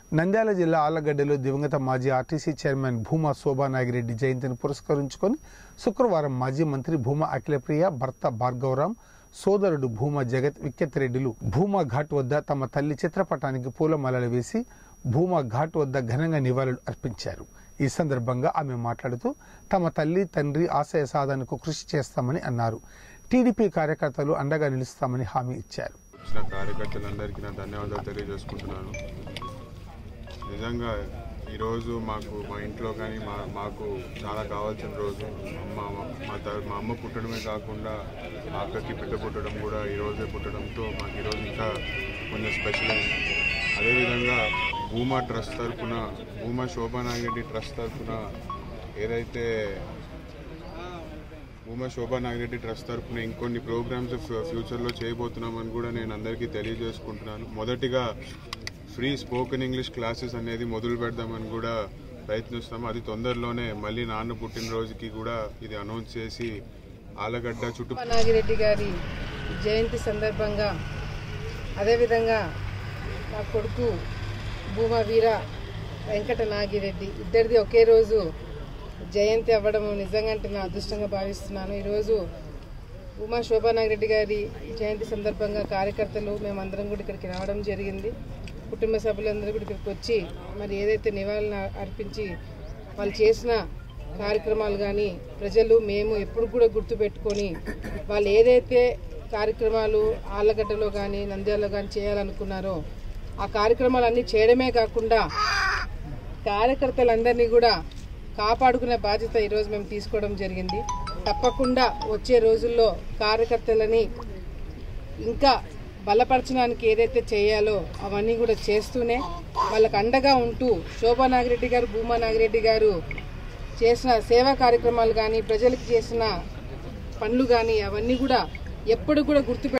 నంద్యాల జిల్లా ఆలగడ్డలో దివంగత మాజీ ఆర్టీసీ చైర్మన్ భూమా శోభా నాగిరెడ్డి జయంతిని పురస్కరించుకొని శుక్రవారం మాజీ మంత్రి భూమా అఖిలప్రియ భర్త భార్గవరాం సోదరుడు భూమా జగత్ విఖ్యతరెడ్డిలు భూమా ఘాట్ వద్ద తమ తల్లి చిత్రపటానికి పూలమాలలు వేసి భూమా ఘాట్ వద్ద ఘనంగా నివాళులు అర్పించారు ఈ సందర్భంగా ఆమె మాట్లాడుతూ తమ తల్లి తండ్రి ఆశయ సాధనకు కృషి చేస్తామని అన్నారు టీడీపీ కార్యకర్తలు అండగా నిలుస్తామని హామీ ఇచ్చారు వచ్చిన కార్యకర్తలందరికీ నా ధన్యవాదాలు తెలియజేసుకుంటున్నాను నిజంగా ఈరోజు మాకు మా ఇంట్లో కానీ మా మాకు చాలా కావాల్సిన రోజు అమ్మ మా త- మా అమ్మ పుట్టడమే కాకుండా మా అక్కకి బిడ్డ పుట్టడం కూడా ఈరోజే పుట్టడంతో మాకు ఈరోజు ఇంకా కొంచెం స్పెషల్ అయింది అదేవిధంగా భూమా ట్రస్ట్ తరఫున భూమా శోభా నాగిరెడ్డి ట్రస్ట్ తరఫున ఏదైతే భూమా శోభా నాగిరెడ్డి ట్రస్ట్ తరఫున ఇంకొన్ని ప్రోగ్రామ్స్ ఫ్యూ- ఫ్యూచర్లో చేయబోతున్నామని కూడా నేను అందరికీ తెలియజేసుకుంటున్నాను మొదటిగా ఫ్రీ స్పోకెన్ ఇంగ్లీష్ క్లాసెస్ అనేది మొదలు పెడదామని కూడా ప్రయత్నిస్తాము అది తొందరలోనే మళ్ళీ నాన్న పుట్టినరోజుకి కూడా ఇది అనౌన్స్ చేసి ఆలగడ్డ చుట్టూ నాగిరెడ్డి గారి జయంతి సందర్భంగా అదేవిధంగా నా కొడుకు భూమా వీర వెంకట నాగిరెడ్డి ఇద్దరిది ఒకే రోజు జయంతి అవ్వడం నిజంగా అంటే నా అదృష్టంగా భావిస్తున్నాను ఈరోజు ఉమా శోభా నాగిరెడ్డి గారి జయంతి సందర్భంగా కార్యకర్తలు మేమందరం కూడా ఇక్కడికి రావడం జరిగింది కుటుంబ సభ్యులందరూ కూడా ఇక్కడికి వచ్చి మరి ఏదైతే నివాళులు అర్పించి వాళ్ళు చేసిన కార్యక్రమాలు కానీ ప్రజలు మేము ఎప్పుడు కూడా గుర్తుపెట్టుకొని వాళ్ళు ఏదైతే కార్యక్రమాలు ఆళ్ళగడ్డలో కానీ నంద్యాలలో కానీ చేయాలనుకున్నారో ఆ కార్యక్రమాలన్నీ చేయడమే కాకుండా కార్యకర్తలందరినీ కూడా కాపాడుకునే బాధ్యత ఈరోజు మేము తీసుకోవడం జరిగింది తప్పకుండా వచ్చే రోజుల్లో కార్యకర్తలని ఇంకా బలపరచడానికి ఏదైతే చేయాలో అవన్నీ కూడా చేస్తూనే వాళ్ళకు అండగా ఉంటూ శోభా నాగిరెడ్డి గారు భూమా నాగిరెడ్డి గారు చేసిన సేవా కార్యక్రమాలు కానీ ప్రజలకు చేసిన పనులు కానీ అవన్నీ కూడా ఎప్పుడు కూడా గుర్తు